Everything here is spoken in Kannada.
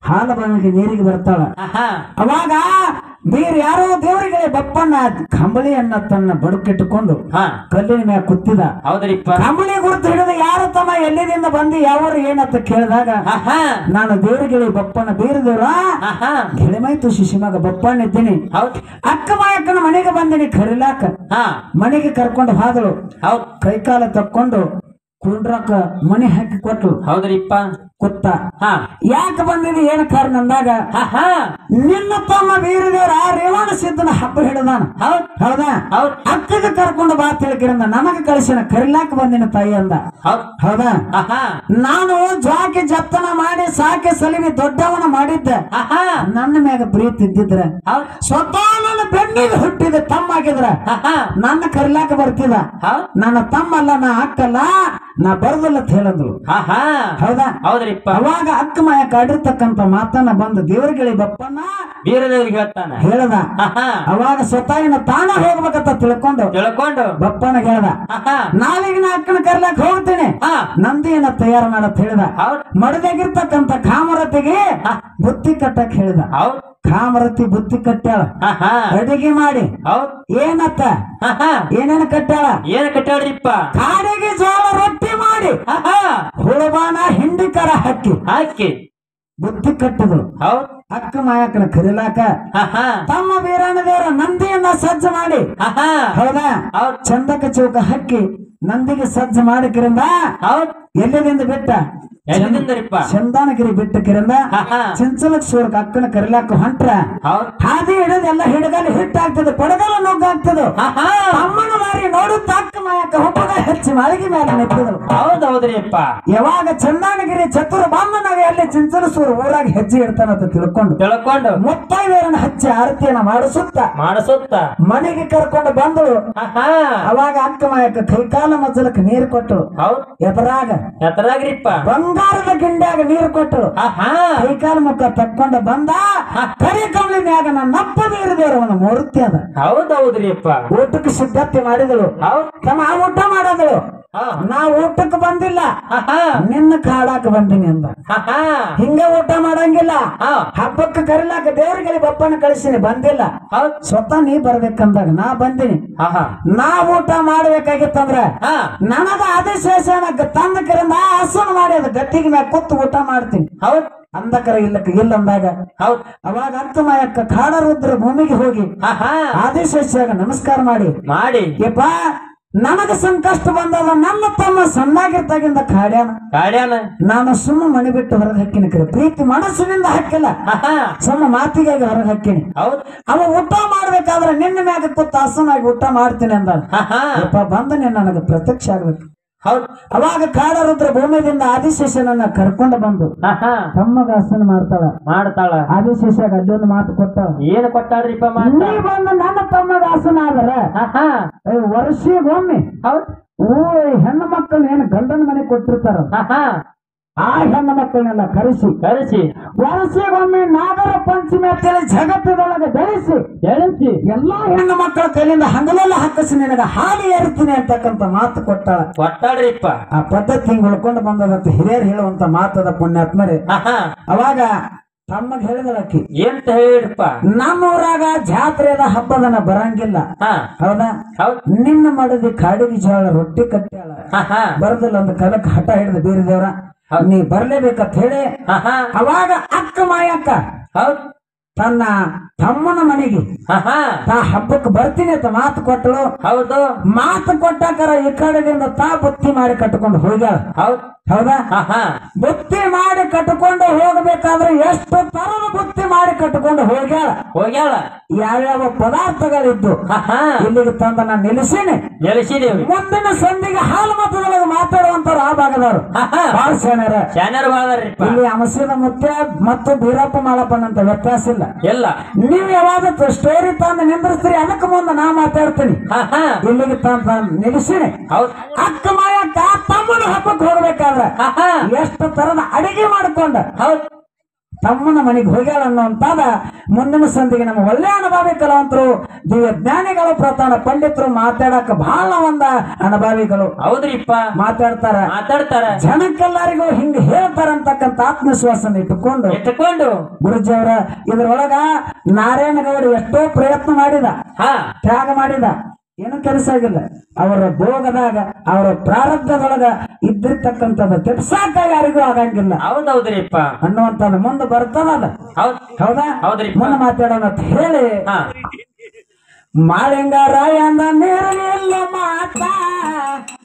ಹಾಲ ಬಂದಿಗೆ ನೀರಿಗೆ ಬರ್ತಾಳ ಆಹಾ ಅವಾಗ ಬೇರೆ ಯಾರೋ ದೇವರಿಗೆ ಬಪ್ಪಣ್ಣ ಕಂಬಳಿಯನ್ನ ತನ್ನ ಬಡುಕಿಟ್ಟುಕೊಂಡು ಹಾ ಕಲ್ಲಿನ ಮ್ಯಾಗ ಕುತ್ತಿದ ಹೌದ್ರಿಪ್ಪ ಕಂಬಳಿ ಗುರುತು ಹಿಡಿದು ಯಾರು ತಮ್ಮ ಎಲ್ಲಿದಿಂದ ಬಂದು ಯಾವರು ಏನಂತ ಕೇಳಿದಾಗ ಆಹಾ ನಾನು ದೇವರಿಗೆ ಬಪ್ಪಣ್ಣ ಬೇರೆ ದೇವ್ರ ಆಹಾ ಗೆಳೆಮೈತು ಶಿಶಿಮಗ ಬಪ್ಪಣ್ಣ ಇದ್ದೀನಿ ಹೌದ್ ಅಕ್ಕ ಮಾಯಕ್ಕನ ಮನೆಗೆ ಬಂದಿನಿ ಕರಿಲಾಕ ಹಾ ಮನೆಗೆ ಕರ್ಕೊಂಡು ಹೋದಳು ಹೌದ್ ಕೈಕಾಲ ತಕ್ಕೊಂಡು ಕುಂಡ್ರಾಕ ಮನೆ ಹಾಕಿ ಕೊಟ್ಲು ಹೌದ್ರಿಪ್ಪ ಕುತ್ತ ಹಾ ಯಾಕೆ ಬಂದಿದೆ ಏನು ಕಾರಣ ಅಂದಾಗ ಆಹಾ ನಿನ್ನ ತಮ್ಮ ವೀರದೇವರ ರೇವಣ ಸಿದ್ದನ ಹಬ್ಬ ಹಿಡಿದಾನ ಹೌದ್ ಹೌದಾ ಹೌದ್ ಅಕ್ಕಗೆ ಕರ್ಕೊಂಡು ಬಾ ತಿಳ್ಕಿರಂದ ನಮಗೆ ಕಳಿಸಿನ ಕರಿಲಾಕ ಬಂದಿನ ತಾಯಿ ಅಂದ ಹೌದ್ ಹೌದಾ ಆಹಾ ನಾನು ಜ್ವಾಕಿ ಜತ್ತನ ಮಾಡಿ ಸಾಕಿ ಸಲಿವಿ ದೊಡ್ಡವನ ಮಾಡಿದ್ದೆ ಆಹಾ ನನ್ನ ಮ್ಯಾಗ ಪ್ರೀತಿ ಇದ್ದಿದ್ರ ಹೌದ್ ಸ್ವತಃ ನನ್ನ ಬೆನ್ನಿಗೆ ಹುಟ್ಟಿದ ತಮ್ಮ ಆಗಿದ್ರ ಆಹಾ ನನ್ನ ಕರಿಲಾಕ ಬರ್ತಿದ ಹೌದ್ ನನ್ನ ತಮ್ಮ ಅಲ್ಲ ನಾ ಅಕ್ಕಲ್ಲ ನಾ ಬರ್ದಲ್ಲ ಅಂತ ಹೇಳಿದ್ರು ಆಹಾ ಹೌದಾ ಹೌದ್ರಿಪ್ಪ ಅವಾಗ ಅಕ್ಕ ಮಾಯಕ ಆಡಿರ್ತಕ್ಕಂತ ಮಾತನ್ನ ಬಂದು ದೇವರುಗಳಿ ಬಪ್ಪನ್ನ ವೀರದೇವ್ರಿಗೆ ಹೇಳ್ತಾನ ಹೇಳ್ದ ಆಹಾ ಅವಾಗ ಸ್ವತಃ ತಾನ ಹೋಗ್ಬೇಕಂತ ತಿಳ್ಕೊಂಡು ತಿಳ್ಕೊಂಡು ಬಪ್ಪನ ಹೇಳ್ದ ಆಹಾ ನಾಳೆಗೆ ನಾ ಅಕ್ಕನ ಕರ್ಲಾಕ್ ಹೋಗ್ತೀನಿ ಹಾ ನಂದಿಯನ್ನ ತಯಾರು ಮಾಡತ್ ಹೇಳ್ದ ಹೌದ್ ಮಡದಾಗಿರ್ತಕ್ಕಂತ ಕಾಮರತಿಗೆ ಬುತ್ತಿ ಕಟ್ಟಕ್ ಹೇಳ್ದ ಹೌದ್ ಕಾಮರತಿ ಬುತ್ತಿ ಕಟ್ಟ್ಯಾಳ ಆಹಾ ಅಡಿಗೆ ಮಾಡಿ ಹೌದ್ ಏನತ್ತ ಆಹಾ ಏನೇನ ಕಟ್ಟ್ಯಾಳ ಏನ್ ಕಟ್ಟಾಡ್ರಿಪ್ಪ ಕಾಡಿಗೆ ಜೋಳ ರೊಟ್ಟಿ ಮಾಡಿ ಆಹಾ ಹುಳಬಾನ ಹಿಂಡಿ ಕರ ಹಾಕಿ ಹಾಕಿ ಬುತ್ತಿ ಕಟ್ಟಿದ್ರು ಹೌದ್ ಅಕ್ಕ ಮಾಯಕನ ಕರಿಲಾಕ ಆಹಾ ತಮ್ಮ ವೀರಣ್ಣ ದೇವರ ನಂದಿಯನ್ನ ಸಜ್ಜು ಮಾಡಿ ಆಹಾ ಹೌದಾ ಹೌದ್ ಚಂದಕ ಚೌಕ ಹಾಕಿ ನಂದಿಗೆ ಸಜ್ಜು ಮಾಡಿಕಿರಿಂದ ಹೌದ್ ಎಲ್ಲಿದಿಂದ ಬಿಟ್ಟ ಎಲ್ಲಿಂದರಿಪ್ಪ ಚಂದನಗಿರಿ ಬಿಟ್ಟ ಕಿರಿಂದ ಆಹಾ ಚಿಂಚಲಕ್ ಸೂರ್ಕ ಅಕ್ಕನ ಕರಿಲಾಕ ಹೊಂಟ್ರ ಹೌದ್ ಹಾದಿ ಹಿಡಿದು ಎಲ್ಲ ಹಿಡಗಲ್ಲಿ ಹಿಟ್ಟಾಗ್ತದೆ ಪಡಗಲ ನುಗ್ಗಾಗ್ತದೆ ಆಹಾ ಅಮ್ಮನ ಮಾರಿ ನೋಡುತ್ತ ಅಕ್ಕ ಮಾಯಕ ಹುಟ್ಟದ ಹೆಚ್ಚಿ ಮಾಳಿಗೆ ಮೇಲೆ ನಿಂತಿದ್ರು ಹೌದ್ ಹೌದ್ರಿಪ್ಪ ಯಾವಾಗ ಚಂದನಗಿರಿ ಚತುರ ಬಾಮನಾಗ ಅಲ್ಲಿ ಚಿಂಚಲಸೂರು ಊರಾಗ ಹೆಜ್ಜೆ ಇಡ್ತಾನಂತ ತಿಳ್ಕೊಂಡು ತಿಳ್ಕೊಂಡು ಮುತ್ತೈದೆಯರನ್ನ ಹಚ್ಚಿ ಆರತಿಯನ್ನ ಮಾಡಿಸುತ್ತ ಮಾಡಿಸುತ್ತ ಮನೆಗೆ ಕರ್ಕೊಂಡು ಬಂದಳು ಆಹಾ ಅವಾಗ ಅಕ್ಕ ಮಾಯಕ ಕೈಕಾಲ ಮಜ್ಜಲಕ್ಕೆ ನೀರು ಕೊಟ್ಟಳು ಹೌದ್ ಎದರಾಗ ಎತ್ತರಾಗ್ರಿಪ್ಪ ಬಂಗಾರದ ಗಿಂಡ್ಯಾಗ ನೀರು ಕೊಟ್ಟಳು ಆಹಾ ಕೈಕಾಲ ಮುಖ ತಕ್ಕೊಂಡ ಬಂದ ಕರಿ ಕಮಲಿ ಮ್ಯಾಗ ನನ್ನ ನಪ್ಪ ಬೀರದೇವ್ರ ಒಂದು ಮೂರ್ತಿ ಅದ ಹೌದ್ ಹೌದ್ರಿಪ್ಪ ಊಟಕ್ಕೆ ಸಿದ್ಧತೆ ಮಾಡಿದಳು ಹೌದ್ ತಮ್ಮ ಆ ಊಟ ಮಾಡೋದಳು ಹಾ ನಾ ಊಟಕ್ಕೆ ಬಂದಿಲ್ಲ ಆಹಾ ನಿನ್ನ ಕಾಡಾಕ ಬಂದಿನಿ ಅಂದ ಆಹಾ ಹಿಂಗ ಊಟ ಮಾಡಂಗಿಲ್ಲ ಹಾ ಹಬ್ಬಕ್ಕೆ ಕರಿಲಾಕ ದೇವ್ರಿಗೆ ಬಪ್ಪನ ಕಳಿಸಿನಿ ಬಂದಿಲ್ಲ ಹೌದ್ ಸ್ವತಃ ನೀ ಬರ್ಬೇಕಂದಾಗ ನಾ ಬಂದಿನಿ ಆಹಾ ನಾ ಊಟ ಮಾಡ್ಬೇಕಾಗಿತ್ತಂದ್ರ ಹಾ ನನಗ ಆದಿಶೇಷನ ತಂದ ಕರಿಂದ ಹಸನ ಮಾಡಿ ಅದ ಗಟ್ಟಿಗೆ ಮ್ಯಾಗ ಕೂತು ಊಟ ಮಾಡ್ತೀನಿ ಹೌದ್ ಅಂದಕರ ಇಲ್ಲಕ್ಕ ಇಲ್ಲ ಅಂದಾಗ ಹೌದ್ ಅವಾಗ ಅಕ್ಕಮಾಯಕ್ಕ ಕಾಡ ರುದ್ರ ಭೂಮಿಗೆ ಹೋಗಿ ಆಹಾ ಆದಿಶೇಷಾಗ ನಮಸ್ಕಾರ ಮಾಡಿ ಮಾಡಿ ಯಪ್ಪ ನನಗ ಸಂಕಷ್ಟ ಬಂದದ ನನ್ನ ತಮ್ಮ ಸಣ್ಣಾಗಿರ್ತಾಗಿಂದ ಕಾಡ್ಯಾನ ಗಾಡ್ಯಾನ ನಾನು ಸುಮ್ಮ ಮನೆ ಬಿಟ್ಟು ಹೊರಗೆ ಹಾಕಿನ ಕರೆ ಪ್ರೀತಿ ಮನಸ್ಸಿನಿಂದ ಹಾಕಿಲ್ಲ ಆಹಾ ಸುಮ್ಮ ಮಾತಿಗಾಗಿ ಹೊರಗೆ ಹಾಕಿನಿ ಹೌದ್ ಅವ ಊಟ ಮಾಡ್ಬೇಕಾದ್ರೆ ನಿನ್ನ ಮ್ಯಾಗ ಕೂತು ಹಸನಾಗಿ ಊಟ ಮಾಡ್ತೀನಿ ಅಂದ ಆಹಾ ಯಪ್ಪ ಬಂದನೆ ನನಗೆ ಪ್ರತ್ಯಕ್ಷ ಆಗ್ಬೇಕು ಹೌದ್ ಅವಾಗ ಕಾಡ ರುದ್ರ ಭೂಮಿಯಿಂದ ಆದಿಶೇಷನನ್ನ ಕರ್ಕೊಂಡು ಬಂದು ಆಹಾ ತಮ್ಮಗ ಹಸನ ಮಾಡ್ತಾಳ ಮಾಡ್ತಾಳ ಆದಿಶೇಷಾಗ ಅಲ್ಲೊಂದು ಮಾತು ಕೊಟ್ಟಾಳ ಏನ್ ಕೊಟ್ಟಾಳ್ರಿಪ್ಪ ನೀ ಮಾತ ಬಂದು ನನ್ನ ತಮ್ಮಗ ಹಸನ ಆದರ ಆಹಾ ವರ್ಷಿಗೊಮ್ಮೆ ಹೌದ್ ಊ ಹೆಣ್ಣು ಮಕ್ಕಳು ಏನು ಗಂಡನ ಮನೆ ಕೊಟ್ಟಿರ್ತಾರ ಆಹಾ ಆ ಹೆಣ್ಣು ಮಕ್ಕಳನ್ನೆಲ್ಲ ಕರೆಸಿ ಕರೆಸಿ ವರ್ಷಿಗೊಮ್ಮೆ ನಾಗರ ಪಂಚಮಿ ಅಂತೇಳಿ ಜಗತ್ತದೊಳಗೆ ಬೆಳೆಸಿ ಎಳಿಸಿ ಎಲ್ಲಾ ಹೆಣ್ಣು ಮಕ್ಕಳ ಕೈಲಿಂದ ಹಗಲೆಲ್ಲ ಹಾಕಿಸಿ ನಿನಗ ಹಾಲು ಏರ್ತೀನಿ ಅಂತಕ್ಕಂತ ಮಾತು ಕೊಟ್ಟಾಳ ಕೊಟ್ಟಾಳ್ರಿಪ್ಪ ಆ ಪದ್ಧತಿ ಹಿಂಗ್ ಉಳ್ಕೊಂಡು ಬಂದದಂತ ಹಿರಿಯರು ಹೇಳುವಂತ ಮಾತದ ಪುಣ್ಯಾತ್ಮರೇ ಆಹಾ ಅವಾಗ ತಮ್ಮಗ್ ಹೇಳಿದಳಕ್ಕಿ ಏನ್ ಹೇಳಿಡ್ರಿಪ್ಪ ನಮ್ಮೂರಾಗ ಜಾತ್ರೆದ ಹಬ್ಬದನ ಬರಂಗಿಲ್ಲ ಹಾ ಹೌದಾ ಹೌದ್ ನಿನ್ನ ಮಾಡದಿ ಕಾಡಿಗೆ ಜೋಳ ರೊಟ್ಟಿ ಕಟ್ಟ್ಯಾಳ ಆಹಾ ಬರ್ದಿಲ್ಲ ಒಂದು ಕಲಕ್ ಹಠ ಹಿಡಿದು ಬೇರೆ ದೇವ್ರ ನೀ ಬರ್ಲೇಬೇಕಂತ ಹೇಳಿ ಆಹಾ ಅವಾಗ ಅಕ್ಕ ಮಾಯಕ್ಕ ಹೌದ್ ತನ್ನ ತಮ್ಮನ ಮನೆಗೆ ಆಹಾ ತಾ ಹಬ್ಬಕ್ಕೆ ಬರ್ತೀನಿ ಅಂತ ಮಾತು ಕೊಟ್ಟಳು ಹೌದು ಮಾತು ಕೊಟ್ಟಾಕರ ಈ ಕಡೆಯಿಂದ ತಾ ಬುತ್ತಿ ಮಾಡಿ ಕಟ್ಕೊಂಡು ಹೋಗ್ಯಾಳ ಹೌದ್ ಹೌದಾ ಆಹಾ ಬುತ್ತಿ ಮಾಡಿ ಕಟ್ಕೊಂಡು ಹೋಗಬೇಕಾದ್ರೆ ಎಷ್ಟು ತರದ ಬುತ್ತಿ ಮಾಡಿ ಕಟ್ಕೊಂಡು ಹೋಗ್ಯಾಳ ಹೋಗ್ಯಾಳ ಯಾವ್ಯಾವ ಪದಾರ್ಥಗಳಿದ್ದು ಆಹಾ ಇಲ್ಲಿಗೆ ತಂದ ನಾನು ನಿಲ್ಲಿಸೀನಿ ನೆಲೆಸಿದೇವ್ರಿ ಮುಂದಿನ ಸಂಧಿಗೆ ಹಾಲು ಮತದೊಳಗೆ ಮಾತಾಡುವಂತವ್ರು ಆ ಭಾಗದವರು ಆಹಾ ಬಾಳ ಸೇನರ ಶಾನ್ಯರ್ ಬಾಳ್ದಾರ್ರಿಪ್ಪ ಇಲ್ಲಿ ಅಮಸದ ಮುತ್ಯ ಮತ್ತು ಬೀರಪ್ಪ ಮಾಳಪ್ಪನಂತ ವ್ಯತ್ಯಾಸ ಇಲ್ಲ ಎಲ್ಲ ನೀವು ಯಾವಾಗ ಸ್ಟೋರಿ ತಂದು ನಿಂದ್ರಿಸ್ತೀರಿ ಅದಕ್ಕೆ ಮುಂದೆ ನಾ ಮಾತಾಡ್ತೀನಿ ಆಹಾ ಇಲ್ಲಿಗೆ ತಂದ ನಿಲ್ಲಿಸಿನಿ ಹೌದ್ ಅಕ್ಕ ಮಾಯಕ್ಕ ತಮ್ಮನ ಹಬ್ಬಕ್ಕೆ ಹೋಗ್ಬೇಕಾದ್ರ ಆಹಾ ಎಷ್ಟು ತರದ ಅಡಿಗೆ ಮಾಡ್ಕೊಂಡ ಹೌದ್ ತಮ್ಮನ ಮನೆಗೆ ಹೋಗ್ಯಾಳ ಅನ್ನುವಂತಾದ ಮುಂದಿನ ಸಂದಿಗೆ ನಮ್ಮ ಒಳ್ಳೆ ಅನುಭವಿ ಕಲಾವಂತರು ದಿವ್ಯ ಜ್ಞಾನಿಗಳು ಪ್ರಧಾನ ಪಂಡಿತರು ಮಾತಾಡಕ ಬಹಳ ಒಂದ ಅನುಭವಿಗಳು ಹೌದ್ರಿಪ್ಪ ಮಾತಾಡ್ತಾರ ಮಾತಾಡ್ತಾರ ಜನಕ್ಕೆಲ್ಲರಿಗೂ ಹಿಂಗ ಹೇಳ್ತಾರಂತಕ್ಕಂತ ಆತ್ಮವಿಶ್ವಾಸನ ಇಟ್ಟುಕೊಂಡು ಇಟ್ಟುಕೊಂಡು ಗುರುಜಿಯವರ ಇದ್ರೊಳಗ ನಾರಾಯಣಗೌಡ ಎಷ್ಟೋ ಪ್ರಯತ್ನ ಮಾಡಿದ ಹಾ ತ್ಯಾಗ ಮಾಡಿದ ಏನು ಕೆಲಸ ಆಗಿಲ್ಲ ಅವರ ಭೋಗದಾಗ ಅವರ ಪ್ರಾರಬ್ಧದೊಳಗ ಇದ್ದಿರ್ತಕ್ಕಂಥದ್ದು ತೆಪ್ಸಾಕ ಯಾರಿಗೂ ಆಗಂಗಿಲ್ಲ ಹೌದೌದ್ರಿಪ್ಪ ಅನ್ನುವಂಥದ್ದು ಮುಂದೆ ಬರ್ತದಲ್ಲ ಹೌದ್ ಹೌದಾ ಹೌದ್ರಿಪ್ಪ. ಮುಂದೆ ಮಾತಾಡೋಣ ಅಂತ ಹೇಳಿ ಹಾ ಮಾಳಿಂಗರಾಯನ ನೀರಿಲ್ಲ ಮಾತ